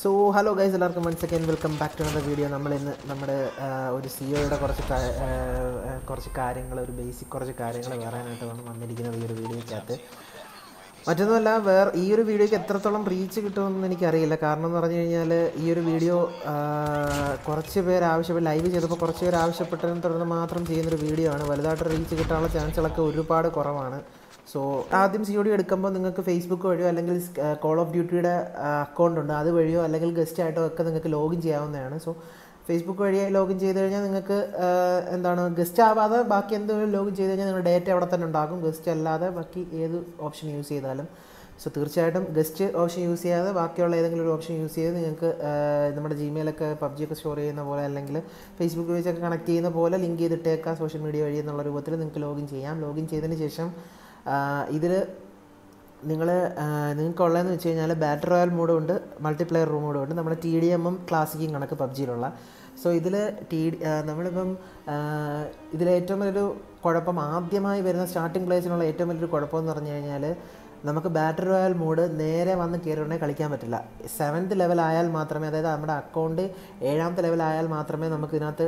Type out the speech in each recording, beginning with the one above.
so hello guys എല്ലാവർക്കും one second welcome back to another video നമ്മൾ ഇന്ന് നമ്മുടെ ആ, ഒരു സിഒയുടെ കുറച്ച് കാ- ആ, ആ, കുറച്ച് കാര്യങ്ങൾ ഒരു ബേസിക് കുറച്ച് കാര്യങ്ങൾ പറയാനായിട്ടാണ് വന്നിരിക്കുന്നത് ഈ ഒരു വീഡിയോയ്ക്കകത്ത് മറ്റൊന്നുമല്ല വേറെ ഈ ഒരു വീഡിയോയ്ക്ക് എത്രത്തോളം റീച്ച് കിട്ടുമെന്ന് എനിക്കറിയില്ല കാരണം എന്ന് പറഞ്ഞു കഴിഞ്ഞാൽ ഈ ഒരു വീഡിയോ ആ, കുറച്ച് പേര് ആവശ്യപ്പെട്ട് ലൈവ് ചെയ്തപ്പോൾ കുറച്ച് പേര് ആവശ്യപ്പെട്ടതിനെ തുടർന്ന് മാത്രം ചെയ്യുന്നൊരു വീഡിയോ ആണ് വലുതായിട്ട് റീച്ച് കിട്ടാനുള്ള ചാൻസുകളൊക്കെ ഒരുപാട് കുറവാണ് സോ ആദ്യം സി ഒ ഡി എടുക്കുമ്പോൾ നിങ്ങൾക്ക് ഫേസ്ബുക്ക് വഴിയോ അല്ലെങ്കിൽ കോൾ ഓഫ് ഡ്യൂട്ടിയുടെ അക്കൗണ്ട് ഉണ്ട് അത് വഴിയോ അല്ലെങ്കിൽ ഗസ്റ്റ് ആയിട്ടോ ഒക്കെ നിങ്ങൾക്ക് ലോഗിൻ ചെയ്യാവുന്നതാണ് സോ ഫേസ്ബുക്ക് വഴി ലോഗിൻ ചെയ്ത് കഴിഞ്ഞാൽ നിങ്ങൾക്ക് ആ, എന്താണ് ഗസ്റ്റ് ആവാതെ ബാക്കി എന്തെങ്കിലും ലോഗിൻ ചെയ്ത് കഴിഞ്ഞാൽ നിങ്ങളുടെ ഡേറ്റ അവിടെ തന്നെ ഉണ്ടാകും ഗസ്റ്റ് അല്ലാതെ ബാക്കി ഏത് ഓപ്ഷൻ യൂസ് ചെയ്താലും സോ തീർച്ചയായിട്ടും ഗസ്റ്റ് ഓപ്ഷൻ യൂസ് ചെയ്യാതെ ബാക്കിയുള്ള ഏതെങ്കിലും ഒരു ഓപ്ഷൻ യൂസ് ചെയ്ത് നിങ്ങൾക്ക് ആ, നമ്മുടെ ജിമെയിലൊക്കെ പബ്ജി ഒക്കെ സ്റ്റോർ ചെയ്യുന്ന പോലെ അല്ലെങ്കിൽ ഫേസ്ബുക്ക് വെച്ചൊക്കെ കണക്ട് ചെയ്യുന്ന പോലെ ലിങ്ക് ചെയ്തിട്ടേക്കാം സോഷ്യൽ മീഡിയ വഴി എന്നുള്ള രൂപത്തിൽ നിങ്ങൾക്ക് ലോഗിൻ ചെയ്യാം ലോഗിൻ ചെയ്തതിന് ശേഷം ഇതിൽ നിങ്ങൾ നിങ്ങൾക്കുള്ളതെന്ന് വെച്ച് കഴിഞ്ഞാൽ ബാറ്റർ റോയൽ മോഡും ഉണ്ട് മൾട്ടിപ്ലെയർ റൂം മോഡും ഉണ്ട് നമ്മുടെ ടി ഡി എമ്മും ക്ലാസിക്കും കണക്ക് പബ്ജിയിലുള്ള സോ ഇതിൽ ടി നമ്മളിപ്പം ഇതിൽ ഏറ്റവും വലിയൊരു കുഴപ്പം ആദ്യമായി വരുന്ന സ്റ്റാർട്ടിംഗ് പ്ലേസിനുള്ള ഏറ്റവും വലിയൊരു കുഴപ്പമെന്ന് പറഞ്ഞു കഴിഞ്ഞാൽ നമുക്ക് ബാറ്റർ റോയൽ മോഡ് നേരെ വന്ന് കയറിയുണ്ടെങ്കിൽ കളിക്കാൻ പറ്റില്ല സെവൻത്ത് ലെവൽ ആയാൽ മാത്രമേ അതായത് നമ്മുടെ അക്കൗണ്ട് ഏഴാമത്തെ ലെവൽ ആയാൽ മാത്രമേ നമുക്ക് ഇതിനകത്ത്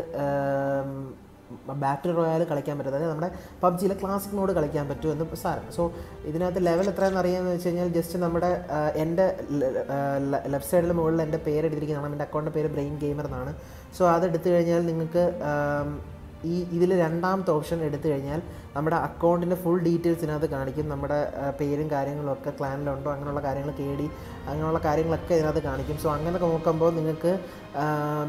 ബാറ്ററി റോയൽ കളിക്കാൻ പറ്റും അതായത് നമ്മുടെ പബ്ജിയിലെ ക്ലാസിക് മോഡ് കളിക്കാൻ പറ്റും എന്ന് സാരം സോ ഇതിനകത്ത് ലെവൽ എത്രയെന്ന് അറിയാമെന്ന് വെച്ച് കഴിഞ്ഞാൽ ജസ്റ്റ് നമ്മുടെ ആ, എൻ്റെ ലെഫ്റ്റ് സൈഡിൽ മുകളിൽ എൻ്റെ പേര് എടുത്തിരിക്കുന്നതാണ് എൻ്റെ അക്കൗണ്ടിൻ്റെ പേര് ബ്രെയിൻ ഗെയിമർ എന്നാണ് സോ അത് എടുത്തു കഴിഞ്ഞാൽ നിങ്ങൾക്ക് ആം, ഈ ഇതിൽ രണ്ടാമത്തെ ഓപ്ഷൻ എടുത്തു കഴിഞ്ഞാൽ നമ്മുടെ അക്കൗണ്ടിൻ്റെ ഫുൾ ഡീറ്റെയിൽസ് ഇതിനകത്ത് കാണിക്കും നമ്മുടെ ആ, പേരും കാര്യങ്ങളും ഒക്കെ ക്ലാനിലുണ്ടോ അങ്ങനെയുള്ള കാര്യങ്ങൾ കേടി അങ്ങനെയുള്ള കാര്യങ്ങളൊക്കെ ഇതിനകത്ത് കാണിക്കും സോ അങ്ങനെ നോക്കുമ്പോൾ നിങ്ങൾക്ക് ആം,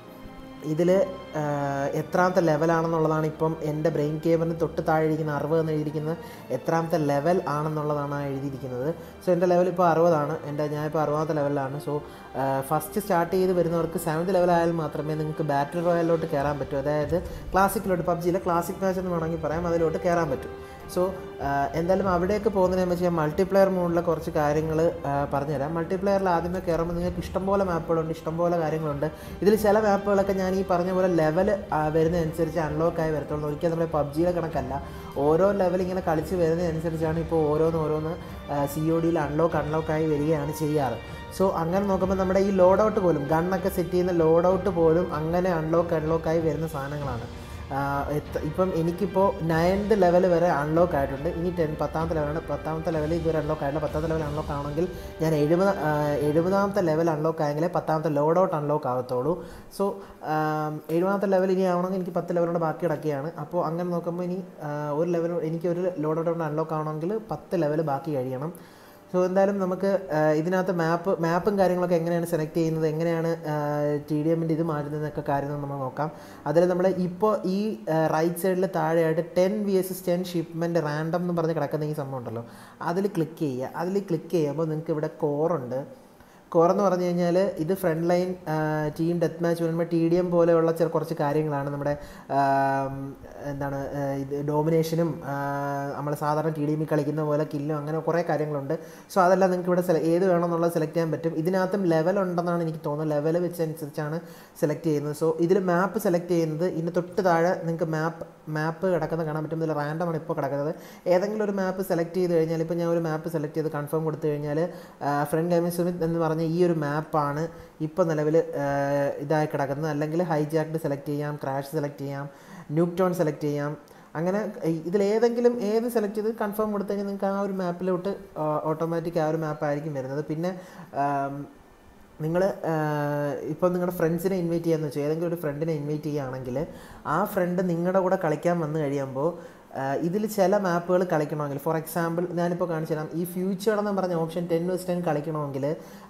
ഇതിൽ എത്രാമത്തെ ലെവലാണെന്നുള്ളതാണ് ഇപ്പം എൻ്റെ ബ്രെയിൻ കേബറിന് തൊട്ട് താഴെ ഇരിക്കുന്ന അറുപത് എന്ന് എഴുതിയിരിക്കുന്നത് എത്രാമത്തെ ലെവൽ ആണെന്നുള്ളതാണ് ആ എഴുതിയിരിക്കുന്നത് സോ എൻ്റെ ലെവൽ ഇപ്പോൾ അറുപതാണ് എൻ്റെ ഞാനിപ്പോൾ അറുപതാമത്തെ ലെവലിലാണ് സോ ഫസ്റ്റ് സ്റ്റാർട്ട് ചെയ്ത് വരുന്നവർക്ക് സെവൻത്ത് ലെവലായാൽ മാത്രമേ നിങ്ങൾക്ക് ബാറ്ററി റോയലിലോട്ട് കയറാൻ പറ്റൂ അതായത് ക്ലാസിക്കിലോട്ട് പബ്ജിയിലെ ക്ലാസിക് മാച്ച് എന്ന് വേണമെങ്കിൽ പറയാം അതിലോട്ട് കയറാൻ പറ്റും സോ എന്തായാലും അവിടേക്ക് പോകുന്നതിനെ വെച്ച് ഞാൻ മൾട്ടിപ്ലെയർ മോഡിലെ കുറച്ച് കാര്യങ്ങൾ പറഞ്ഞുതരാം മൾട്ടിപ്ലെയറിൽ ആദ്യമേ കയറുമ്പോൾ നിങ്ങൾക്ക് ഇഷ്ടംപോലെ മാപ്പുകളുണ്ട് ഇഷ്ടംപോലെ കാര്യങ്ങളുണ്ട് ഇതിൽ ചില മാപ്പുകളൊക്കെ ഞാൻ ഈ പറഞ്ഞ പോലെ ലെവൽ വരുന്നതനുസരിച്ച് അൺലോക്ക് ആയി വരത്തുള്ളൂ ഒരിക്കലും നമ്മുടെ പബ്ജിയിലെ കണക്കല്ല ഓരോ ലെവൽ ഇങ്ങനെ കളിച്ച് വരുന്നതനുസരിച്ചാണ് ഇപ്പോൾ ഓരോന്ന് ഓരോന്ന് സി ഒ ഡിയിൽ അൺലോക്ക് അൺലോക്ക് ആയി വരികയാണ് ചെയ്യാറ് സോ അങ്ങനെ നോക്കുമ്പോൾ നമ്മുടെ ഈ ലോഡ് ഔട്ട് പോലും ഗണ്ണൊക്കെ സെറ്റ് ചെയ്യുന്ന ലോഡ് ഔട്ട് പോലും അങ്ങനെ അൺലോക്ക് അൺലോക്ക് ആയി വരുന്ന സാധനങ്ങളാണ് ആഹ് എത്ര- ഇപ്പം എനിക്കിപ്പോൾ നയൻത് ലെവൽ വരെ അൺലോക്ക് ആയിട്ടുണ്ട് ഇനി ടെൻ പത്താമത്തെ ലെവലാണ് പത്താമത്തെ ലെവൽ ഇതുവരെ അൺലോക്ക് ആയില്ല പത്താമത്തെ ലെവൽ അൺലോക്ക് ആണെങ്കിൽ ഞാൻ എഴുപത് ആഹ് എഴുപതാമത്തെ ലെവൽ അൺലോക്ക് ആയെങ്കിലേ പത്താമത്തെ ലോഡ് ഔട്ട് അൺലോക്ക് ആകത്തുള്ളൂ സോ എഴുപതാമത്തെ ലെവൽ ഇനി ആവണമെങ്കിൽ എനിക്ക് പത്ത് ലെവലോട് ബാക്കി കിടക്കുകയാണ് അപ്പോൾ അങ്ങനെ നോക്കുമ്പോൾ ഇനി ആഹ് ഒരു ലെവൽ എനിക്ക് ഒരു ലോഡ് ഔട്ട് അൺലോക്ക് ആവണമെങ്കിൽ പത്ത് ലെവൽ ബാക്കി കഴിയണം സോ എന്തായാലും നമുക്ക് ആ, ഇതിനകത്ത് മാപ്പ് മാപ്പും കാര്യങ്ങളൊക്കെ എങ്ങനെയാണ് സെലക്ട് ചെയ്യുന്നത് എങ്ങനെയാണ് ടി ഡി എമ്മിൻ്റെ ഇത് മാറ്റുന്നതെന്നൊക്കെ കാര്യങ്ങൾ നമ്മൾ നോക്കാം അതിൽ നമ്മൾ ഇപ്പോൾ ഈ റൈറ്റ് സൈഡിൽ താഴെയായിട്ട് ten V S S ten shipment random എന്ന് പറഞ്ഞ് കിടക്കുന്ന ഈ സംഭവം ഉണ്ടല്ലോ അതിൽ ക്ലിക്ക് ചെയ്യുക അതിൽ ക്ലിക്ക് ചെയ്യുമ്പോൾ നിങ്ങൾക്ക് ഇവിടെ കോറുണ്ട് കോർ എന്ന് പറഞ്ഞു കഴിഞ്ഞാൽ ഇത് front line team death match വരുമ്പോൾ ടി ഡി എം പോലെയുള്ള ചില കുറച്ച് കാര്യങ്ങളാണ് നമ്മുടെ ആം, എന്താണ് ആ, ഇത് ഡോമിനേഷനും നമ്മൾ സാധാരണ ടി ഡി എമ്മിൽ കളിക്കുന്ന പോലെ കില്ലും അങ്ങനെ കുറേ കാര്യങ്ങളുണ്ട് സോ അതെല്ലാം നിങ്ങൾക്ക് ഇവിടെ സെല ഏത് വേണമെന്നുള്ളത് സെലക്ട് ചെയ്യാൻ പറ്റും ഇതിനകത്തും ലെവൽ ഉണ്ടെന്നാണ് എനിക്ക് തോന്നുന്നത് ലെവൽ വെച്ചനുസരിച്ചാണ് സെലക്ട് ചെയ്യുന്നത് സോ ഇതിൽ മാപ്പ് സെലക്ട് ചെയ്യുന്നത് ഇതിന് തൊട്ട് താഴെ നിങ്ങൾക്ക് മാപ്പ് മാപ്പ് കിടക്കുന്നത് കാണാൻ പറ്റും ഇതിൽ റാൻഡമാണ് ഇപ്പോൾ കിടക്കുന്നത് ഏതെങ്കിലും ഒരു മാപ്പ് സെലക്ട് ചെയ്ത് കഴിഞ്ഞാൽ ഇപ്പോൾ ഞാൻ ഒരു മാപ്പ് സെലക്ട് ചെയ്ത് കൺഫേം കൊടുത്തു കഴിഞ്ഞാൽ ഫ്രണ്ട് ഗെയിമിംഗ് സുമിത് എന്ന് പറഞ്ഞ ഈ ഒരു മാപ്പാണ് ഇപ്പോൾ നിലവിൽ ഇതായി കിടക്കുന്നത് അല്ലെങ്കിൽ ഹൈജാക്ട് സെലക്ട് ചെയ്യാം ക്രാഷ് സെലക്ട് ചെയ്യാം ന്യൂക്ക് ടോൺ സെലക്ട് ചെയ്യാം അങ്ങനെ ഇതിൽ ഏതെങ്കിലും ഏത് സെലക്ട് ചെയ്ത് കൺഫേം കൊടുത്തു കഴിഞ്ഞാൽ നിങ്ങൾക്ക് ആ ഒരു മാപ്പിലോട്ട് ഓട്ടോമാറ്റിക് ആ ഒരു മാപ്പായിരിക്കും വരുന്നത് പിന്നെ ആം, നിങ്ങൾ ഇപ്പോൾ നിങ്ങളുടെ ഫ്രണ്ട്സിനെ ഇൻവൈറ്റ് ചെയ്യാന്ന് വെച്ചാൽ ഏതെങ്കിലും ഒരു ഫ്രണ്ടിനെ ഇൻവൈറ്റ് ചെയ്യുകയാണെങ്കിൽ ആ ഫ്രണ്ട് നിങ്ങളുടെ കൂടെ കളിക്കാൻ വന്നു കഴിയുമ്പോൾ ഇതിൽ ചില മാപ്പുകൾ കളിക്കണമെങ്കിൽ ഫോർ എക്സാമ്പിൾ ഞാനിപ്പോൾ കാണിച്ചു തരാം ഈ ഫ്യൂച്ചർ എന്ന് പറഞ്ഞ ഓപ്ഷൻ ടെൻ വേഴ്സ് ടെൻ കളിക്കണമെങ്കിൽ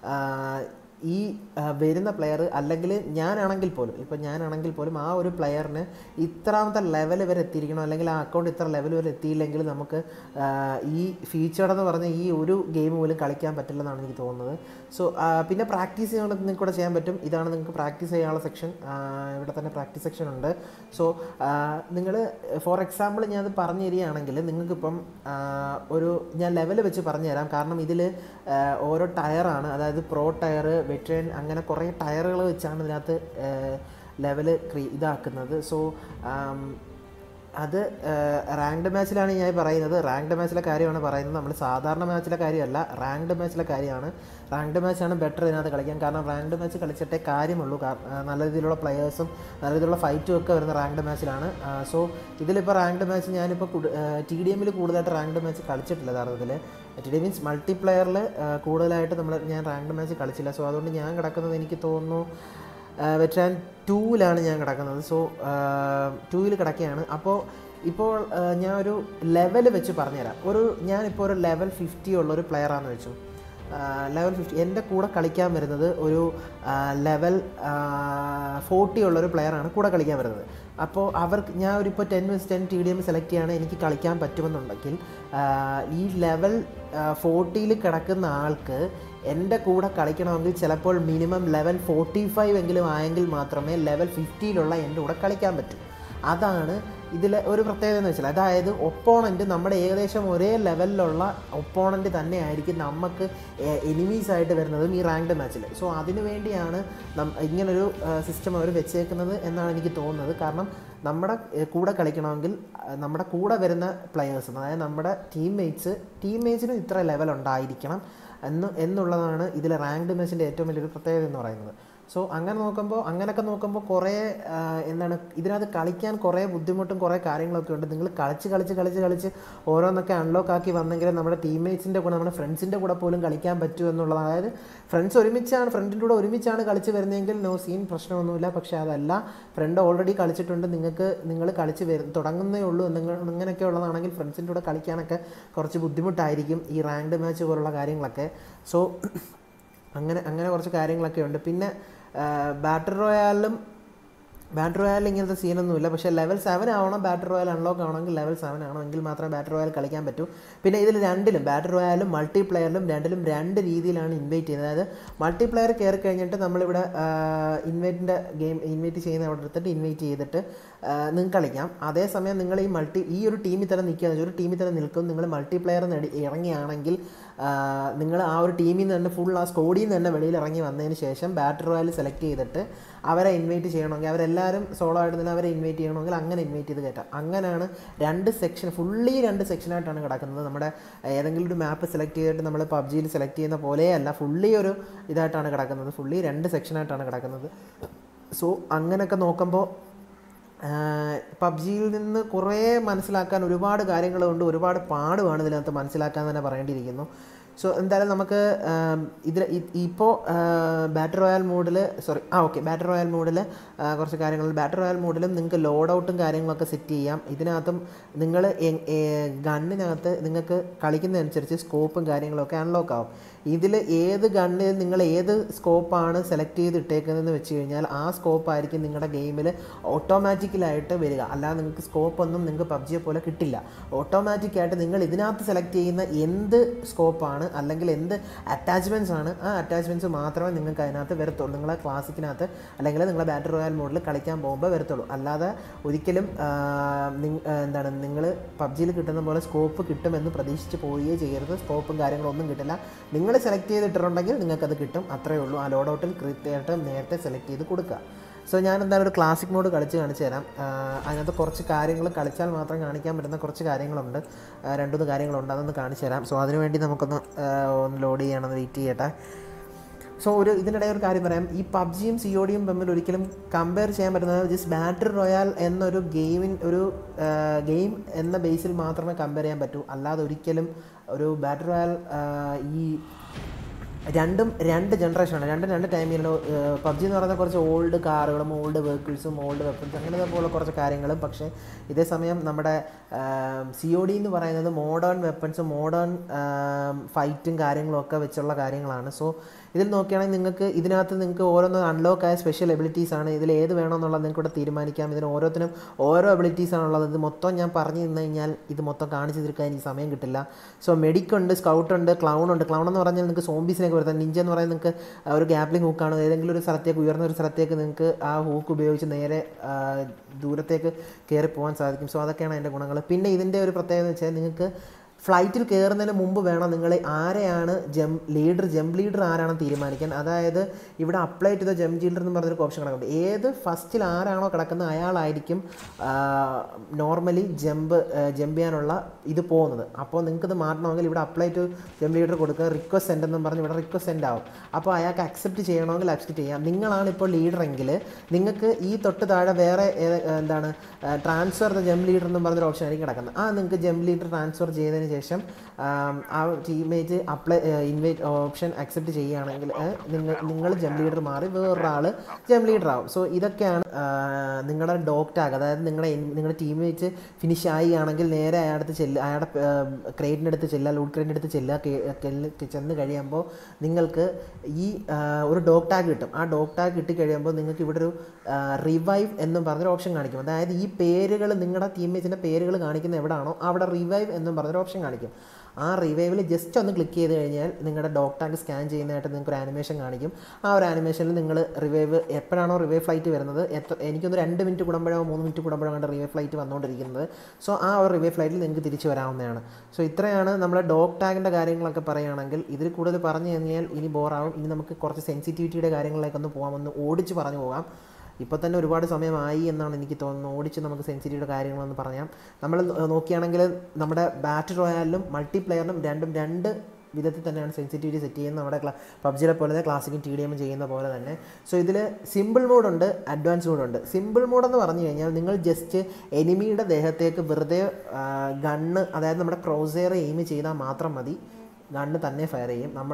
ഈ ആ, വരുന്ന പ്ലെയർ അല്ലെങ്കിൽ ഞാനാണെങ്കിൽ പോലും ഇപ്പോൾ ഞാനാണെങ്കിൽ പോലും ആ ഒരു പ്ലെയറിന് ഇത്രാമത്തെ ലെവൽ വരെ എത്തിയിരിക്കണം അല്ലെങ്കിൽ ആ അക്കൗണ്ട് ഇത്ര ലെവൽ വരെ എത്തിയില്ലെങ്കിൽ നമുക്ക് ആ, ഈ ഫീച്ചർഡ് എന്ന് പറഞ്ഞ ഈ ഒരു ഗെയിം പോലും കളിക്കാൻ പറ്റില്ലെന്നാണ് എനിക്ക് തോന്നുന്നത് സോ പിന്നെ പ്രാക്ടീസ് ചെയ്യാൻ നിങ്ങൾക്ക് കൂടെ ചെയ്യാൻ പറ്റും ഇതാണ് നിങ്ങൾക്ക് പ്രാക്ടീസ് ചെയ്യാനുള്ള സെക്ഷൻ ഇവിടെ തന്നെ പ്രാക്ടീസ് സെക്ഷൻ ഉണ്ട് സോ നിങ്ങൾ ഫോർ എക്സാമ്പിൾ ഞാൻ അത് പറഞ്ഞു തരികയാണെങ്കിൽ നിങ്ങൾക്കിപ്പം ആ, ഒരു ഞാൻ ലെവൽ വെച്ച് പറഞ്ഞു തരാം കാരണം ഇതിൽ ഓരോ ടയറാണ് അതായത് പ്രോ ടയർ വെറ്ററൻ അങ്ങനെ കുറേ ടയറുകൾ വെച്ചാണ് ഇതിനകത്ത് ലെവൽ ക്രീ ഇതാക്കുന്നത് സോ അത് റാങ്ക്ഡ് മാച്ചിലാണ് ഞാൻ പറയുന്നത് റാങ്ക്ഡ് മാച്ചിലെ കാര്യമാണ് പറയുന്നത് നമ്മൾ സാധാരണ മാച്ചിലെ കാര്യമല്ല റാങ്ക്ഡ് മാച്ചിലെ കാര്യമാണ് റാങ്ക്ഡ് മാച്ചാണ് ബെറ്റർ ഇതിനകത്ത് കളിക്കാൻ കാരണം റാങ്ക്ഡ് മാച്ച് കളിച്ചിട്ടേ കാര്യമുള്ളൂ കാര- ആ, നല്ല രീതിയിലുള്ള പ്ലെയേഴ്സും നല്ല രീതിയിലുള്ള ഫൈറ്റും ഒക്കെ വരുന്ന റാങ്ക്ഡ് മാച്ചിലാണ് സോ ഇതിലിപ്പോൾ റാങ്ക്ഡ് മാച്ച് ഞാനിപ്പോൾ ടി ഡി എമ്മിൽ കൂടുതലായിട്ട് റാങ്ക്ഡ് മാച്ച് കളിച്ചിട്ടില്ല യഥാർത്ഥത്തിൽ ടി ഡി മീൻസ് മൾട്ടിപ്ലെയറിൽ കൂടുതലായിട്ട് നമ്മൾ ഞാൻ റാങ്ക്ഡ് മാച്ച് കളിച്ചില്ല സോ അതുകൊണ്ട് ഞാൻ കിടക്കുന്നത് എനിക്ക് തോന്നുന്നു വെറ്റാൻ ടൂവിലാണ് ഞാൻ കിടക്കുന്നത് സോ ടൂവിൽ കിടക്കുകയാണ് അപ്പോൾ ഇപ്പോൾ ആ, ഞാൻ ഒരു ലെവൽ വെച്ച് പറഞ്ഞുതരാം ഒരു ഞാനിപ്പോൾ ഒരു ലെവൽ ഫിഫ്റ്റി ഉള്ള ഒരു പ്ലെയറാന്ന് വെച്ചു ലെവൽ ഫിഫ്റ്റി എൻ്റെ കൂടെ കളിക്കാൻ വരുന്നത് ഒരു ലെവൽ ഫോർട്ടി ഉള്ളൊരു പ്ലെയറാണ് കൂടെ കളിക്കാൻ വരുന്നത് അപ്പോൾ അവർക്ക് ഞാൻ ഒരു ഇപ്പോൾ ടെൻ വെച്ച് ten T D M select ചെയ്യുകയാണ് എനിക്ക് കളിക്കാൻ പറ്റുമെന്നുണ്ടെങ്കിൽ ആ, ഈ ലെവൽ ഫോർട്ടിയിൽ കിടക്കുന്ന ആൾക്ക് എൻ്റെ കൂടെ കളിക്കണമെങ്കിൽ ചിലപ്പോൾ മിനിമം ലെവൽ ഫോർട്ടി ഫൈവ് എങ്കിലും ആയെങ്കിൽ മാത്രമേ ലെവൽ ഫിഫ്റ്റിയിലുള്ള എൻ്റെ കൂടെ കളിക്കാൻ പറ്റൂ അതാണ് ഇതിലെ ഒരു പ്രത്യേകത എന്ന് വെച്ചാൽ അതായത് ഒപ്പോണൻറ്റ് നമ്മുടെ ഏകദേശം ഒരേ ലെവലിലുള്ള ഒപ്പോണൻറ്റ് തന്നെ ആയിരിക്കും നമുക്ക് എനിമീസ് ആയിട്ട് വരുന്നതും ഈ റാങ്ക്ഡ് മാച്ചിൽ സോ അതിനു വേണ്ടിയാണ് നം ഇങ്ങനൊരു സിസ്റ്റം അവർ വെച്ചേക്കുന്നത് എന്നാണ് എനിക്ക് തോന്നുന്നത് കാരണം നമ്മുടെ ഏഹ്, കൂടെ കളിക്കണമെങ്കിൽ അഹ്, നമ്മുടെ കൂടെ വരുന്ന പ്ലെയേഴ്സ് അതായത് നമ്മുടെ ടീംമേറ്റ്സ് ടീംമേറ്റ്സിനും ഇത്ര ലെവൽ ഉണ്ടായിരിക്കണം എന്ന് എന്നുള്ളതാണ് ഇതിലെ റാങ്ക്ഡ് മാച്ചിൻ്റെ ഏറ്റവും വലിയൊരു പ്രത്യേകത എന്ന് പറയുന്നത് സോ അങ്ങനെ നോക്കുമ്പോൾ അങ്ങനെയൊക്കെ നോക്കുമ്പോൾ കുറേ ആ, എന്താണ് ഇതിനകത്ത് കളിക്കാൻ കുറേ ബുദ്ധിമുട്ടും കുറേ കാര്യങ്ങളൊക്കെ ഉണ്ട് നിങ്ങൾ കളിച്ച് കളിച്ച് കളിച്ച് കളിച്ച് ഓരോന്നൊക്കെ അൺലോക്ക് ആക്കി വന്നെങ്കിൽ നമ്മുടെ ടീംമേറ്റ്സിൻ്റെ കൂടെ നമ്മുടെ ഫ്രണ്ട്സിൻ്റെ കൂടെ പോലും കളിക്കാൻ പറ്റൂ എന്നുള്ളതാണ് അതായത് ഫ്രണ്ട്സ് ഒരുമിച്ചാണ് ഫ്രണ്ടിൻ്റെ കൂടെ ഒരുമിച്ചാണ് കളിച്ച് വരുന്നതെങ്കിൽ നോ സീൻ പ്രശ്നമൊന്നുമില്ല പക്ഷേ അതല്ല ഫ്രണ്ട് ഓൾറെഡി കളിച്ചിട്ടുണ്ട് നിങ്ങൾക്ക് നിങ്ങൾ കളിച്ച് വരും തുടങ്ങുന്നേ ഉള്ളൂ നിങ്ങൾ ഇങ്ങനെയൊക്കെ ഉള്ളതാണെങ്കിൽ ഫ്രണ്ട്സിൻ്റെ കൂടെ കളിക്കാനൊക്കെ കുറച്ച് ബുദ്ധിമുട്ടായിരിക്കും ഈ റാങ്ക്ഡ് മാച്ച് പോലുള്ള കാര്യങ്ങളൊക്കെ സോ അങ്ങനെ അങ്ങനെ കുറച്ച് കാര്യങ്ങളൊക്കെ ഉണ്ട് പിന്നെ ബാറ്റർ റോയാലിലും ബാറ്റർ റോയാലിൽ ഇങ്ങനത്തെ സീനൊന്നുമില്ല പക്ഷേ ലെവൽ സെവൻ ആവണം ബാറ്റർ റോയൽ അൺലോക്ക് ആവണമെങ്കിൽ ലെവൽ സെവൻ ആവണം എങ്കിൽ മാത്രമേ ബാറ്റർ റോയൽ കളിക്കാൻ പറ്റൂ പിന്നെ ഇതിൽ രണ്ടിലും ബാറ്റർ റോയാലും മൾട്ടി പ്ലെയറിലും രണ്ടിലും രണ്ട് രീതിയിലാണ് ഇൻവൈറ്റ് ചെയ്യുന്നത് അതായത് മൾട്ടി പ്ലെയർ കയറി കഴിഞ്ഞിട്ട് നമ്മളിവിടെ ഇൻവൈറ്റിൻ്റെ ഗെയിം ഇൻവൈറ്റ് ചെയ്യുന്ന അവിടെ എടുത്തിട്ട് ഇൻവൈറ്റ് ചെയ്തിട്ട് നിങ്ങൾക്ക് കളിക്കാം അതേസമയം നിങ്ങൾ ഈ മൾട്ടി ഈ ഒരു ടീമിൽ തന്നെ നിൽക്കുകയെന്ന് വെച്ചാൽ ഒരു ടീമിൽ തന്നെ നിൽക്കും നിങ്ങൾ മൾട്ടി പ്ലെയർ ഇറങ്ങിയാണെങ്കിൽ നിങ്ങൾ ആ ഒരു ടീമിൽ നിന്ന് തന്നെ ഫുൾ ആ സ്കോഡിൽ നിന്ന് തന്നെ വെളിയിൽ ഇറങ്ങി വന്നതിന് ശേഷം ബാറ്റർ റോയൽ സെലക്ട് ചെയ്തിട്ട് അവരെ ഇൻവൈറ്റ് ചെയ്യണമെങ്കിൽ അവരെല്ലാവരും സോളോ ആയിട്ട് തന്നെ അവരെ ഇൻവൈറ്റ് ചെയ്യണമെങ്കിൽ അങ്ങനെ ഇൻവൈറ്റ് ചെയ്ത് കയറ്റാം അങ്ങനെയാണ് രണ്ട് സെക്ഷൻ ഫുള്ളി രണ്ട് സെക്ഷനായിട്ടാണ് കിടക്കുന്നത് നമ്മുടെ ഏതെങ്കിലും ഒരു മാപ്പ് സെലക്ട് ചെയ്തിട്ട് നമ്മൾ പബ്ജിയിൽ സെലക്ട് ചെയ്യുന്ന പോലെയല്ല ഫുള്ളി ഒരു ഇതായിട്ടാണ് കിടക്കുന്നത് ഫുള്ളി രണ്ട് സെക്ഷനായിട്ടാണ് കിടക്കുന്നത് സോ അങ്ങനെയൊക്കെ നോക്കുമ്പോൾ പബ്ജിയിൽ നിന്ന് കുറേ മനസ്സിലാക്കാൻ ഒരുപാട് കാര്യങ്ങളുണ്ട് ഒരുപാട് പാടുമാണ് ഇതിനകത്ത് മനസ്സിലാക്കാൻ തന്നെ പറയേണ്ടിയിരിക്കുന്നു സോ എന്തായാലും നമുക്ക് ഇതിൽ ഇപ്പോൾ ബാറ്റർ റോയൽ മോഡിൽ സോറി ആ ഓക്കെ ബാറ്റർ റോയൽ മോഡിൽ കുറച്ച് കാര്യങ്ങൾ ബാറ്റർ റോയൽ മോഡിലും നിങ്ങൾക്ക് ലോഡ് ഔട്ടും കാര്യങ്ങളൊക്കെ സെറ്റ് ചെയ്യാം ഇതിനകത്തും നിങ്ങൾ ഗണ്ണിനകത്ത് നിങ്ങൾക്ക് കളിക്കുന്നതനുസരിച്ച് സ്കോപ്പും കാര്യങ്ങളൊക്കെ അൺലോക്ക് ആവും ഇതിൽ ഏത് ഗണ്ണിൽ നിങ്ങൾ ഏത് സ്കോപ്പാണ് സെലക്ട് ചെയ്ത് ഇട്ടേക്കുന്നതെന്ന് വെച്ച് കഴിഞ്ഞാൽ ആ സ്കോപ്പ് ആയിരിക്കും നിങ്ങളുടെ ഗെയിമിൽ ഓട്ടോമാറ്റിക്കലായിട്ട് വരിക അല്ലാതെ നിങ്ങൾക്ക് സ്കോപ്പ് ഒന്നും നിങ്ങൾക്ക് പബ്ജിയെ പോലെ കിട്ടില്ല ഓട്ടോമാറ്റിക്കായിട്ട് നിങ്ങൾ ഇതിനകത്ത് സെലക്ട് ചെയ്യുന്ന എന്ത് സ്കോപ്പാണ് അല്ലെങ്കിൽ എന്ത് അറ്റാച്ച്മെൻറ്റ്സ് ആണ് ആ അറ്റാച്ച്മെൻറ്റ്സ് മാത്രമേ നിങ്ങൾക്ക് അതിനകത്ത് വരത്തുള്ളൂ നിങ്ങളെ ക്ലാസിക്കിനകത്ത് അല്ലെങ്കിൽ നിങ്ങളെ ബാറ്റർ റോയൽ മോഡിൽ കളിക്കാൻ പോകുമ്പോൾ വരത്തുള്ളൂ അല്ലാതെ ഒരിക്കലും ആ, നിങ്- ആ, എന്താണ് നിങ്ങൾ പബ്ജിയിൽ കിട്ടുന്ന പോലെ സ്കോപ്പ് കിട്ടുമെന്ന് പ്രതീക്ഷിച്ച് പോവുകയോ ചെയ്യരുത് സ്കോപ്പും കാര്യങ്ങളൊന്നും കിട്ടില്ല നിങ്ങൾ സെലക്ട് ചെയ്തിട്ടുണ്ടെങ്കിൽ നിങ്ങൾക്കത് കിട്ടും അത്രയേ ഉള്ളൂ ആ ലോഡ് ഔട്ടിൽ കൃത്യമായിട്ട് നേരത്തെ സെലക്ട് ചെയ്ത് കൊടുക്കുക സോ ഞാൻ എന്തായാലും ഒരു ക്ലാസിക് മോഡ് കളിച്ച് കാണിച്ചു തരാം ആ, അതിനകത്ത് കുറച്ച് കാര്യങ്ങൾ കളിച്ചാൽ മാത്രം കാണിക്കാൻ പറ്റുന്ന കുറച്ച് കാര്യങ്ങളുണ്ട് ആ, രണ്ടുമൂന്ന് കാര്യങ്ങളുണ്ട് അതൊന്ന് കാണിച്ചു തരാം സോ അതിനുവേണ്ടി നമുക്കൊന്ന് ആ, ഒന്ന് ലോഡ് ചെയ്യണമെന്ന് വെയിറ്റ് ചെയ്യട്ടെ സോ ഒരു ഇതിനിടെ ഒരു കാര്യം പറയാം ഈ പബ്ജിയും സി ഒ ഡിയും തമ്മിൽ ഒരിക്കലും കമ്പയർ ചെയ്യാൻ പറ്റുന്നത് ജസ്റ്റ് ബാറ്ററി റോയാൽ എന്നൊരു ഗെയിമിൻ ഒരു ഗെയിം എന്ന ബേസിൽ മാത്രമേ കമ്പയർ ചെയ്യാൻ പറ്റൂ അല്ലാതെ ഒരിക്കലും ഒരു ബാറ്ററി റോയാൽ ഈ രണ്ടും രണ്ട് ജനറേഷനാണ് രണ്ടും രണ്ട് ടൈമിലുള്ള പബ്ജി എന്ന് പറയുന്നത് കുറച്ച് ഓൾഡ് കാറുകളും ഓൾഡ് വെഹിക്കിൾസും ഓൾഡ് വെപ്പൺസ് അങ്ങനത്തെ പോലെ കുറച്ച് കാര്യങ്ങളും പക്ഷേ ഇതേ സമയം നമ്മുടെ സി ഒ ഡി എന്ന് പറയുന്നത് മോഡേൺ വെപ്പൺസും മോഡേൺ ഫൈറ്റും കാര്യങ്ങളും ഒക്കെ വെച്ചുള്ള കാര്യങ്ങളാണ് സോ ഇതിൽ നോക്കുകയാണെങ്കിൽ നിങ്ങൾക്ക് ഇതിനകത്ത് നിങ്ങൾക്ക് ഓരോന്ന് അൺലോക്ക് ആയ സ്പെഷ്യൽ എബിലിറ്റീസ് ആണ് ഇതിൽ ഏത് വേണമെന്നുള്ളത് നിങ്ങൾക്ക് ഇവിടെ തീരുമാനിക്കാം ഇതിന് ഓരോത്തിനും ഓരോ എബിലിറ്റീസ് ആണുള്ളത് ഇത് മൊത്തം ഞാൻ പറഞ്ഞു തന്നു കഴിഞ്ഞാൽ ഇത് മൊത്തം കാണിച്ചു തീർക്കാൻ എനിക്ക് സമയം കിട്ടില്ല സോ മെഡിക് ഉണ്ട് സ്കൗട്ട് ഉണ്ട് ക്ലൗൺ ഉണ്ട് ക്ലൗൺ എന്ന് പറഞ്ഞാൽ നിങ്ങൾക്ക് സോംബീസിനൊക്കെ വരുത്താം നിഞ്ച എന്ന് പറയുന്നത് നിങ്ങൾക്ക് ആ ഒരു ഗ്യാപ്ലിംഗ് ഹൂക്കാണ് ഏതെങ്കിലും ഒരു സ്ഥലത്തേക്ക് ഉയർന്ന ഒരു സ്ഥലത്തേക്ക് നിങ്ങൾക്ക് ആ ഹൂക്ക് ഉപയോഗിച്ച് നേരെ ആ, ദൂരത്തേക്ക് കയറി പോകാൻ സാധിക്കും സോ അതൊക്കെയാണ് അതിൻ്റെ ഗുണങ്ങൾ പിന്നെ ഇതിൻ്റെ ഒരു പ്രത്യേകത എന്ന് വെച്ചാൽ നിങ്ങൾക്ക് ഫ്ലൈറ്റിൽ കയറുന്നതിന് മുമ്പ് വേണം നിങ്ങൾ ആരെയാണ് ജം ലീഡർ ജംപ് ലീഡർ ആരാണെന്ന് തീരുമാനിക്കാൻ അതായത് ഇവിടെ apply to the jump leader എന്ന് പറഞ്ഞൊരു ഓപ്ഷൻ കിടക്കുന്നുണ്ട് ഏത് ഫസ്റ്റിൽ ആരാണോ കിടക്കുന്നത് അയാളായിരിക്കും നോർമലി ജമ്പ് ജമ്പ് ചെയ്യാനുള്ള ഇത് പോകുന്നത് അപ്പോൾ നിങ്ങൾക്ക് ഇത് മാറ്റണമെങ്കിൽ ഇവിടെ അപ്ലൈ ടു ജംപ് ലീഡർ കൊടുക്കുക റിക്വസ്റ്റ് സെൻഡ് എന്നും പറഞ്ഞ് ഇവിടെ റിക്വസ്റ്റ് സെൻഡ് ആവും അപ്പോൾ അയാൾക്ക് അക്സെപ്റ്റ് ചെയ്യണമെങ്കിൽ അക്സെപ്റ്റ് ചെയ്യാം നിങ്ങളാണ് ഇപ്പോൾ ലീഡറെങ്കിൽ നിങ്ങൾക്ക് ഈ തൊട്ട് താഴെ വേറെ ഏത് എന്താണ് ട്രാൻസ്ഫർ ദ ജംപ് ലീഡർ എന്നും പറഞ്ഞൊരു ഓപ്ഷൻ ആയിരിക്കും കിടക്കുന്നത് ആ നിങ്ങൾക്ക് ജംപ് ലീഡർ ട്രാൻസ്ഫർ ചെയ്തതിന് ശേഷം ആം, ആ teammate apply invite option accept ചെയ്യുകയാണെങ്കിൽ ഏഹ്, നിങ്ങൾ നിങ്ങൾ ജംപ് ലീഡർ മാറി വേറൊരാൾ ജംപ് ലീഡർ ആവും സോ ഇതൊക്കെയാണ് ആ, നിങ്ങളുടെ ഡോഗ് ടാഗ് അതായത് നിങ്ങളുടെ ഇൻ- നിങ്ങളുടെ ടീമേറ്റ് ഫിനിഷ് ആയി ആണെങ്കിൽ നേരെ അയാളുടെ ചെല്ലുക അയാളുടെ ക്രേറ്റിൻ്റെ അടുത്ത് ചെല്ലുക ലൂട്ട് ക്രേറ്റിൻ്റെ അടുത്ത് ചെല്ലുക കേ- ചെല്ല്- ചെന്ന് കഴിയുമ്പോൾ നിങ്ങൾക്ക് ഈ ആ, ഒരു ഡോഗ് ടാഗ് കിട്ടും ആ ഡോഗ് ടാഗ് കിട്ടി കഴിയുമ്പോൾ നിങ്ങൾക്ക് ഇവിടെ ഒരു റിവൈവ് എന്നും പറഞ്ഞൊരു ഓപ്ഷൻ കാണിക്കും അതായത് ഈ പേരുകൾ നിങ്ങളുടെ ടീമേറ്റ്സിൻ്റെ പേരുകൾ കാണിക്കുന്ന എവിടെയാണോ അവിടെ റിവൈവ് എന്നും പറഞ്ഞൊരു ഓപ്ഷൻ കാണിക്കും ആ റിവൈവിൽ ജസ്റ്റ് ഒന്ന് ക്ലിക്ക് ചെയ്ത് കഴിഞ്ഞാൽ നിങ്ങളുടെ ഡോഗ് ടാഗ് സ്കാൻ ചെയ്യുന്നതായിട്ട് നിങ്ങൾക്ക് ഒരു ആനിമേഷൻ കാണിക്കും ആ ഒരു ആനിമേഷനിൽ നിങ്ങൾ റിവൈവ് എപ്പോഴാണോ റിവൈവ് ഫ്ലൈറ്റ് വരുന്നത് എത്ര എനിക്കൊന്ന് രണ്ട് മിനിറ്റ് കൂടുമ്പോഴോ മൂന്ന് മിനിറ്റ് കൂടുമ്പോഴോ കണ്ട് റിവൈവ് ഫ്ലൈറ്റ് വന്നുകൊണ്ടിരിക്കുന്നത് സോ ആ ഒരു റിവൈവ് ഫ്ലൈറ്റിൽ നിങ്ങൾക്ക് തിരിച്ചു വരാവുന്നതാണ് സോ ഇത്രയാണ് നമ്മുടെ ഡോഗ് ടാഗിൻ്റെ കാര്യങ്ങളൊക്കെ പറയുകയാണെങ്കിൽ ഇതിൽ കൂടുതൽ പറഞ്ഞു കഴിഞ്ഞാൽ ഇനി ബോറാവും ഇനി നമുക്ക് കുറച്ച് സെൻസിറ്റിവിറ്റിയുടെ കാര്യങ്ങളിലേക്കൊന്ന് പോകാം ഒന്ന് ഓടിച്ച് പറഞ്ഞു പോകാം ഇപ്പോൾ തന്നെ ഒരുപാട് സമയമായി എന്നാണ് എനിക്ക് തോന്നുന്നത് ഓടിച്ച് നമുക്ക് സെൻസിറ്റിയുടെ കാര്യങ്ങളൊന്ന് പറയാം നമ്മൾ നോക്കുകയാണെങ്കിൽ നമ്മുടെ ബാറ്റ് റോയാലിലും മൾട്ടിപ്ലെയറിലും രണ്ടും രണ്ട് വിധത്തിൽ തന്നെയാണ് സെൻസിറ്റിവിറ്റി സെറ്റ് ചെയ്യുന്നത് നമ്മുടെ ക്ലാ പബ്ജിയിലെ പോലെ തന്നെ ക്ലാസിക്കും ടി ഡി എമ്മും ചെയ്യുന്ന പോലെ തന്നെ സോ ഇതിൽ സിമ്പിൾ മോഡുണ്ട് അഡ്വാൻസ് മോഡുണ്ട് സിമ്പിൾ മോഡെന്ന് പറഞ്ഞു കഴിഞ്ഞാൽ നിങ്ങൾ ജസ്റ്റ് എനിമിയുടെ ദേഹത്തേക്ക് വെറുതെ ഗണ്ണ് അതായത് നമ്മുടെ ക്രോസെയർ എയിം ചെയ്താൽ മാത്രം മതി ഗണ്ണ് തന്നെ ഫയർ ചെയ്യും നമ്മൾ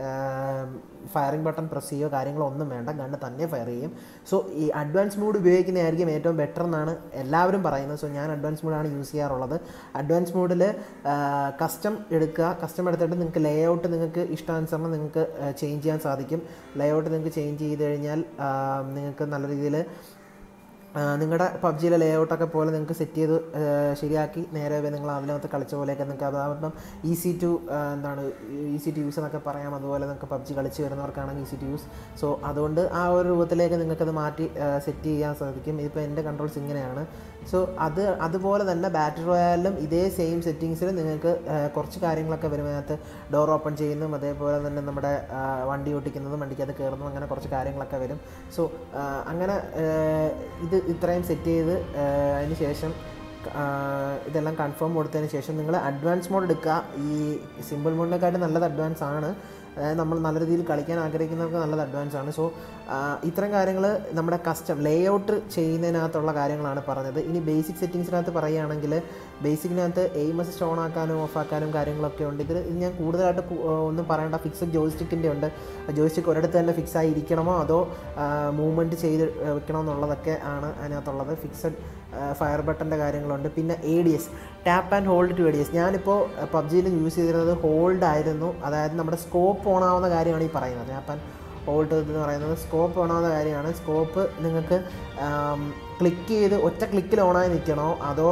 ഫയറിംഗ് ബട്ടൺ പ്രസ് ചെയ്യുകയോ കാര്യങ്ങളോ ഒന്നും വേണ്ട ഗണ്ണ് തന്നെ ഫയർ ചെയ്യും സോ ഈ അഡ്വാൻസ് മോഡ് ഉപയോഗിക്കുന്നതായിരിക്കും ഏറ്റവും ബെറ്റർ എന്നാണ് എല്ലാവരും പറയുന്നത് സോ ഞാൻ അഡ്വാൻസ് മോഡാണ് യൂസ് ചെയ്യാറുള്ളത് അഡ്വാൻസ് മോഡിൽ കസ്റ്റം എടുക്കുക കസ്റ്റം എടുത്തിട്ട് നിങ്ങൾക്ക് ലേ ഔട്ട് നിങ്ങൾക്ക് ഇഷ്ടാനുസരണം നിങ്ങൾക്ക് ചേഞ്ച് ചെയ്യാൻ സാധിക്കും ലേ ഔട്ട് നിങ്ങൾക്ക് ചേഞ്ച് ചെയ്ത് കഴിഞ്ഞാൽ ആ, നിങ്ങൾക്ക് നല്ല രീതിയിൽ നിങ്ങളുടെ പബ്ജിയിലെ ലേ ഔട്ടൊക്കെ പോലെ നിങ്ങൾക്ക് സെറ്റ് ചെയ്ത് ആ, ശരിയാക്കി നേരെ നിങ്ങൾ അതിനകത്ത് കളിച്ച പോലെയൊക്കെ നിങ്ങൾക്ക് അതാവുമ്പം ഈസി ടു എന്താണ് ഈസി ടു യൂസ് എന്നൊക്കെ പറയാം അതുപോലെ നിങ്ങൾക്ക് പബ്ജി കളിച്ച് വരുന്നവർക്കാണെങ്കിൽ ഈസി ടു യൂസ് സോ അതുകൊണ്ട് ആ ഒരു രൂപത്തിലേക്ക് നിങ്ങൾക്കത് മാറ്റി സെറ്റ് ചെയ്യാൻ സാധിക്കും ഇതിപ്പോൾ എൻ്റെ കൺട്രോൾസ് ഇങ്ങനെയാണ് സോ അത് അതുപോലെ തന്നെ ബാറ്ററി റോയാലിലും ഇതേ സെയിം സെറ്റിങ്സിൽ നിങ്ങൾക്ക് ആ, കുറച്ച് കാര്യങ്ങളൊക്കെ വരും അതിനകത്ത് ഡോർ ഓപ്പൺ ചെയ്യുന്നതും അതേപോലെ തന്നെ നമ്മുടെ ആ, വണ്ടി ഓട്ടിക്കുന്നതും വണ്ടിക്കകത്ത് കയറുന്നതും അങ്ങനെ കുറച്ച് കാര്യങ്ങളൊക്കെ വരും സോ അങ്ങനെ ആ, ഇത് ഇത്രയും സെറ്റ് ചെയ്ത് ആ, അതിന് ശേഷം ആ, ഇതെല്ലാം കൺഫേം കൊടുത്തതിന് ശേഷം നിങ്ങൾ അഡ്വാൻസ് മോഡ് എടുക്കുക ഈ സിമ്പിൾ മോഡിനെക്കാട്ടും നല്ലത് അഡ്വാൻസ് ആണ് അതായത് നമ്മൾ നല്ല രീതിയിൽ കളിക്കാൻ ആഗ്രഹിക്കുന്നവർക്ക് നല്ലത് അഡ്വാൻസ് ആണ് സോ ഇത്തരം കാര്യങ്ങൾ നമ്മുടെ കസ്റ്റം ലേ ഔട്ട് ചെയ്യുന്നതിനകത്തുള്ള കാര്യങ്ങളാണ് പറഞ്ഞത് ഇനി ബേസിക് സെറ്റിങ്സിനകത്ത് പറയുകയാണെങ്കിൽ ബേസിക്കിനകത്ത് എയിം അസിസ്റ്റ് ഓൺ ആക്കാനും ഓഫ് ആക്കാനും കാര്യങ്ങളൊക്കെ ഉണ്ട് ഇതിൽ ഇത് ഞാൻ കൂടുതലായിട്ട് കു- ആ, ഒന്നും പറയേണ്ട ഫിക്സഡ് ജോയിസ്റ്റിക്കിൻ്റെ ഉണ്ട് ജോയിസ്റ്റിക്ക് ഒരിടത്ത് തന്നെ ഫിക്സ് ആയി ഇരിക്കണമോ അതോ മൂവ്മെൻറ്റ് ചെയ്ത് വെക്കണോ എന്നുള്ളതൊക്കെ ആണ് അതിനകത്തുള്ളത് ഫിക്സഡ് ഫയർ ബട്ടൻ്റെ കാര്യങ്ങളുണ്ട് പിന്നെ A D S tap and hold to A D S ഞാനിപ്പോൾ പബ്ജിയിൽ യൂസ് ചെയ്തിരുന്നത് ഹോൾഡ് ആയിരുന്നു അതായത് നമ്മുടെ സ്കോപ്പ് ഓൺ ആവുന്ന കാര്യമാണ് ഈ പറയുന്നത് ടാപ്പ് ആൻഡ് ഹോൾഡ് എന്ന് പറയുന്നത് സ്കോപ്പ് ഓൺ ആവുന്ന കാര്യമാണ് സ്കോപ്പ് നിങ്ങൾക്ക് ക്ലിക്ക് ചെയ്ത് ഒറ്റ ക്ലിക്കിൽ ഓണായി നിൽക്കണോ അതോ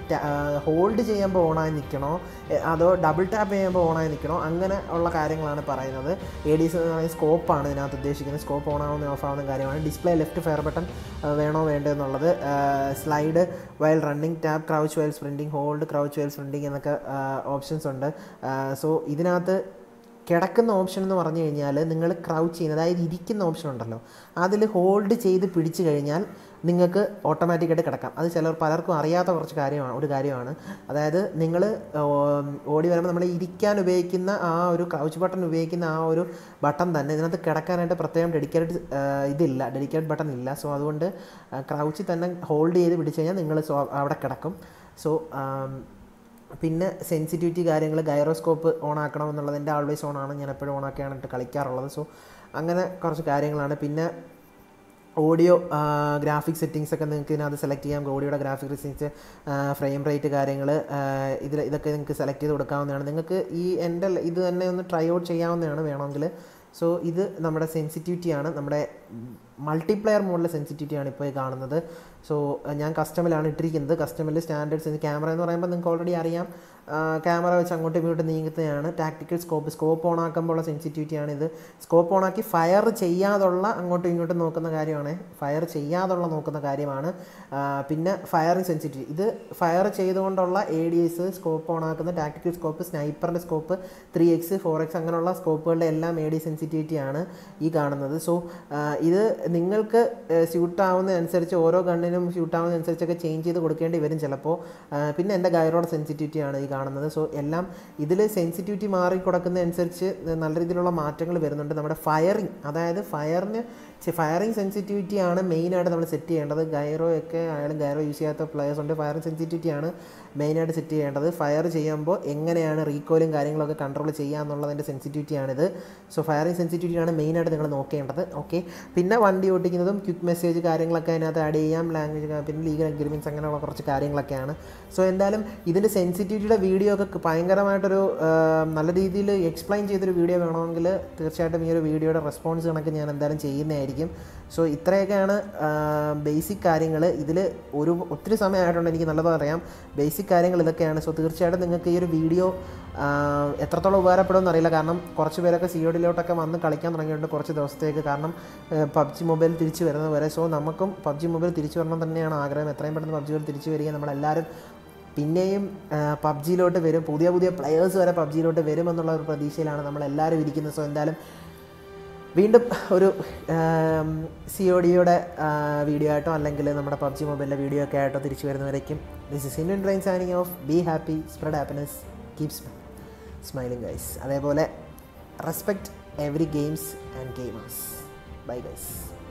ഹോൾഡ് ചെയ്യുമ്പോൾ ഓണായി നിൽക്കണോ എ, അതോ ഡബിൾ ടാപ്പ് ചെയ്യുമ്പോൾ ഓണായി നിൽക്കണോ അങ്ങനെ ഉള്ള കാര്യങ്ങളാണ് പറയുന്നത് എ ഡി എസ് എന്ന് പറയുന്നത് സ്കോപ്പാണ് ഇതിനകത്ത് ഉദ്ദേശിക്കുന്നത് സ്കോപ്പ് ഓൺ ആവുന്ന ഓഫ് ആവുന്ന കാര്യമാണ് ഡിസ്പ്ലേ ലെഫ്റ്റ് ഫയർ ബട്ടൺ വേണോ വേണ്ടോ എന്നുള്ളത് സ്ലൈഡ് വയൽ റണ്ണിങ് ടാപ്പ് ക്രൗച്ച് വയൽ സ്പ്രിൻറ്റിങ് ഹോൾഡ് ക്രൗച്ച് വയൽ സ്പ്രിൻറ്റിങ് എന്നൊക്കെ ഓപ്ഷൻസ് ഉണ്ട് സോ ഇതിനകത്ത് കിടക്കുന്ന ഓപ്ഷൻ എന്ന് പറഞ്ഞു കഴിഞ്ഞാൽ നിങ്ങൾ ക്രൗച്ച് ചെയ്യുന്ന അതായത് ഇരിക്കുന്ന ഓപ്ഷൻ ഉണ്ടല്ലോ അതിൽ ഹോൾഡ് ചെയ്ത് പിടിച്ചു കഴിഞ്ഞാൽ നിങ്ങൾക്ക് ഓട്ടോമാറ്റിക്കായിട്ട് കിടക്കാം അത് ചിലർ പലർക്കും അറിയാത്ത കുറച്ച് കാര്യമാണ് ഒരു കാര്യമാണ് അതായത് നിങ്ങൾ ഓടി വരുമ്പോൾ നമ്മൾ ഇരിക്കാൻ ഉപയോഗിക്കുന്ന ആ ഒരു ക്രൗച്ച് ബട്ടൺ ഉപയോഗിക്കുന്ന ആ ഒരു ബട്ടൺ തന്നെ ഇതിനകത്ത് കിടക്കാനായിട്ട് പ്രത്യേകം ഡെഡിക്കേറ്റഡ് ഇതില്ല ഡെഡിക്കേറ്റഡ് ബട്ടൺ ഇല്ല സോ അതുകൊണ്ട് ക്രൗച്ചിൽ തന്നെ ഹോൾഡ് ചെയ്ത് പിടിച്ചു കഴിഞ്ഞാൽ നിങ്ങൾ സോ അവിടെ കിടക്കും സോ പിന്നെ സെൻസിറ്റിവിറ്റി കാര്യങ്ങൾ ഗൈറോസ്കോപ്പ് ഓൺ ആക്കണം എന്നുള്ളത് എൻ്റെ ആൾവേസ് ഓൺ ആണ് ഞാൻ എപ്പോഴും ഓൺ ആക്കിയാണ് കളിക്കാറുള്ളത് സോ അങ്ങനെ കുറച്ച് കാര്യങ്ങളാണ് പിന്നെ ഓഡിയോ ഗ്രാഫിക് സെറ്റിങ്സ് ഒക്കെ നിങ്ങൾക്ക് ഇതിനകത്ത് സെലക്ട് ചെയ്യാം ഓഡിയോയുടെ ഗ്രാഫിക് സെറ്റിങ്സ് ഫ്രെയിം റേറ്റ് കാര്യങ്ങൾ ഇതിൽ ഇതൊക്കെ നിങ്ങൾക്ക് സെലക്ട് ചെയ്ത് കൊടുക്കാവുന്നതാണ് നിങ്ങൾക്ക് ഈ എൻ്റെ ഇത് തന്നെ ഒന്ന് ട്രൈ ഔട്ട് ചെയ്യാവുന്നതാണ് വേണമെങ്കിൽ സോ ഇത് നമ്മുടെ സെൻസിറ്റിവിറ്റിയാണ് നമ്മുടെ മൾട്ടിപ്ലെയർ മോഡിലെ സെൻസിറ്റിവിറ്റിയാണ് ഇപ്പോൾ ഈ കാണുന്നത് സോ ഞാൻ കസ്റ്റമിലാണ് ഇട്ടിരിക്കുന്നത് കസ്റ്റമിൽ സ്റ്റാൻഡേർഡ്സ് ക്യാമറ എന്ന് പറയുമ്പോൾ നിങ്ങൾക്ക് ഓൾറെഡി അറിയാം ക്യാമറ വെച്ച് അങ്ങോട്ടും ഇങ്ങോട്ടും നീങ്ങുന്നതാണ് ടാക്ടിക്കൽ സ്കോപ്പ് സ്കോപ്പ് ഓൺ ആക്കുമ്പോഴുള്ള സെൻസിറ്റിവിറ്റിയാണ് ഇത് സ്കോപ്പ് ഓൺ ആക്കി ഫയർ ചെയ്യാതുള്ള അങ്ങോട്ടും ഇങ്ങോട്ടും നോക്കുന്ന കാര്യമാണ് ഫയർ ചെയ്യാതുള്ള നോക്കുന്ന കാര്യമാണ് ആ, പിന്നെ ഫയറിങ് സെൻസിറ്റിവിറ്റി ഇത് ഫയർ ചെയ്തുകൊണ്ടുള്ള A D S scope on ആക്കുന്ന ടാക്ടിക്കൽ സ്കോപ്പ് സ്നൈപ്പറിൻ്റെ scope three X four X അങ്ങനെയുള്ള സ്കോപ്പുകളുടെ എല്ലാം എ ഡി സെൻസിറ്റിവിറ്റിയാണ് ഈ കാണുന്നത് സോ ഇത് നിങ്ങൾക്ക് സ്യൂട്ട് ആവുന്ന അനുസരിച്ച് ഓരോ ഗണ്ണിനും സ്യൂട്ട് ആവുന്ന അനുസരിച്ചൊക്കെ ചേഞ്ച് ചെയ്ത് കൊടുക്കേണ്ടി വരും ചിലപ്പോൾ ആ, പിന്നെ എൻ്റെ ഗൈറോഡ് സെൻസിറ്റിവിറ്റിയാണ് ഈ കാണുന്നത് സോ എല്ലാം ഇതിൽ സെൻസിറ്റിവിറ്റി മാറി കൊടുക്കുന്ന അനുസരിച്ച് നല്ല രീതിയിലുള്ള മാറ്റങ്ങൾ വരുന്നുണ്ട് നമ്മുടെ ഫയറിങ് അതായത് ഫയറിന് ഫയറിങ് സെൻസിറ്റിവിറ്റി ആണ് മെയിനായിട്ട് നമ്മൾ സെറ്റ് ചെയ്യേണ്ടത് ഗൈറോ ഒക്കെ ആയാലും ഗൈറോ യൂസ് ചെയ്യാത്ത പ്ലെയേഴ്സ് ഉണ്ട് ഫയറിങ് സെൻസിറ്റിവിറ്റി ആണ് മെയിനായിട്ട് സെറ്റ് ചെയ്യേണ്ടത് ഫയർ ചെയ്യുമ്പോൾ എങ്ങനെയാണ് റീകോയിലും കാര്യങ്ങളൊക്കെ കൺട്രോൾ ചെയ്യുക എന്നുള്ളതിൻ്റെ സെൻസിറ്റിവിറ്റിയാണിത് സോ ഫയറിങ് സെൻസിറ്റിവിറ്റിയാണ് മെയിനായിട്ട് നിങ്ങൾ നോക്കേണ്ടത് ഓക്കെ പിന്നെ വണ്ടി ഓടിക്കുന്നതും ക്വിക്ക് മെസ്സേജ് കാര്യങ്ങളൊക്കെ അതിനകത്ത് ആഡ് ചെയ്യാം ലാംഗ്വേജ് പിന്നെ ലീഗൽ അഗ്രിമെൻറ്റ്സ് അങ്ങനെയുള്ള കുറച്ച് കാര്യങ്ങളൊക്കെയാണ് സോ എന്തായാലും ഇതിൻ്റെ സെൻസിറ്റിവിറ്റിയുടെ വീഡിയോ ഒക്കെ ഭയങ്കരമായിട്ടൊരു ആ, നല്ല രീതിയിൽ എക്സ്പ്ലെയിൻ ചെയ്തൊരു വീഡിയോ വേണമെങ്കിൽ തീർച്ചയായിട്ടും ഈ ഒരു വീഡിയോയുടെ റെസ്പോൺസ് കണക്ക് ഞാൻ എന്തായാലും ചെയ്യുന്നതായിരിക്കും സോ ഇത്രയൊക്കെയാണ് ബേസിക് കാര്യങ്ങൾ ഇതിൽ ഒരു ഒത്തിരി സമയമായിട്ടുണ്ട് എനിക്ക് നല്ലതാണ് അറിയാം ബേസിക് കാര്യങ്ങൾ ഇതൊക്കെയാണ് സോ തീർച്ചയായിട്ടും നിങ്ങൾക്ക് ഈ ഒരു വീഡിയോ എത്രത്തോളം ഉപകാരപ്പെടുമെന്ന് അറിയില്ല കാരണം കുറച്ച് പേരൊക്കെ സി ഒ ഡിയിലോട്ടൊക്കെ വന്ന് കളിക്കാൻ തുടങ്ങിയിട്ടുണ്ട് കുറച്ച് ദിവസത്തേക്ക് കാരണം പബ്ജി മൊബൈൽ തിരിച്ചു വരുന്നത് വരെ സോ നമുക്കും പബ്ജി മൊബൈൽ തിരിച്ചു വരണം തന്നെയാണ് ആഗ്രഹം എത്രയും പെട്ടെന്ന് പബ്ജി മൊബൈൽ തിരിച്ചു വരിക നമ്മളെല്ലാവരും പിന്നെയും പബ്ജിയിലോട്ട് വരും പുതിയ പുതിയ പ്ലെയേഴ്സ് വരെ പബ്ജിയിലോട്ട് വരുമെന്നുള്ള ഒരു പ്രതീക്ഷയിലാണ് നമ്മളെല്ലാവരും ഇരിക്കുന്നത് സോ എന്തായാലും വീണ്ടും ഒരു സി ഒ ഡിയുടെ വീഡിയോ ആയിട്ടോ അല്ലെങ്കിൽ നമ്മുടെ പബ്ജി മൊബൈലിൻ്റെ വീഡിയോ ഒക്കെ ആയിട്ടോ തിരിച്ചു വരുന്നവരേക്കും this is Indian train signing off be happy spread happiness keep smiling guys അതേപോലെ respect every games and gamers bye guys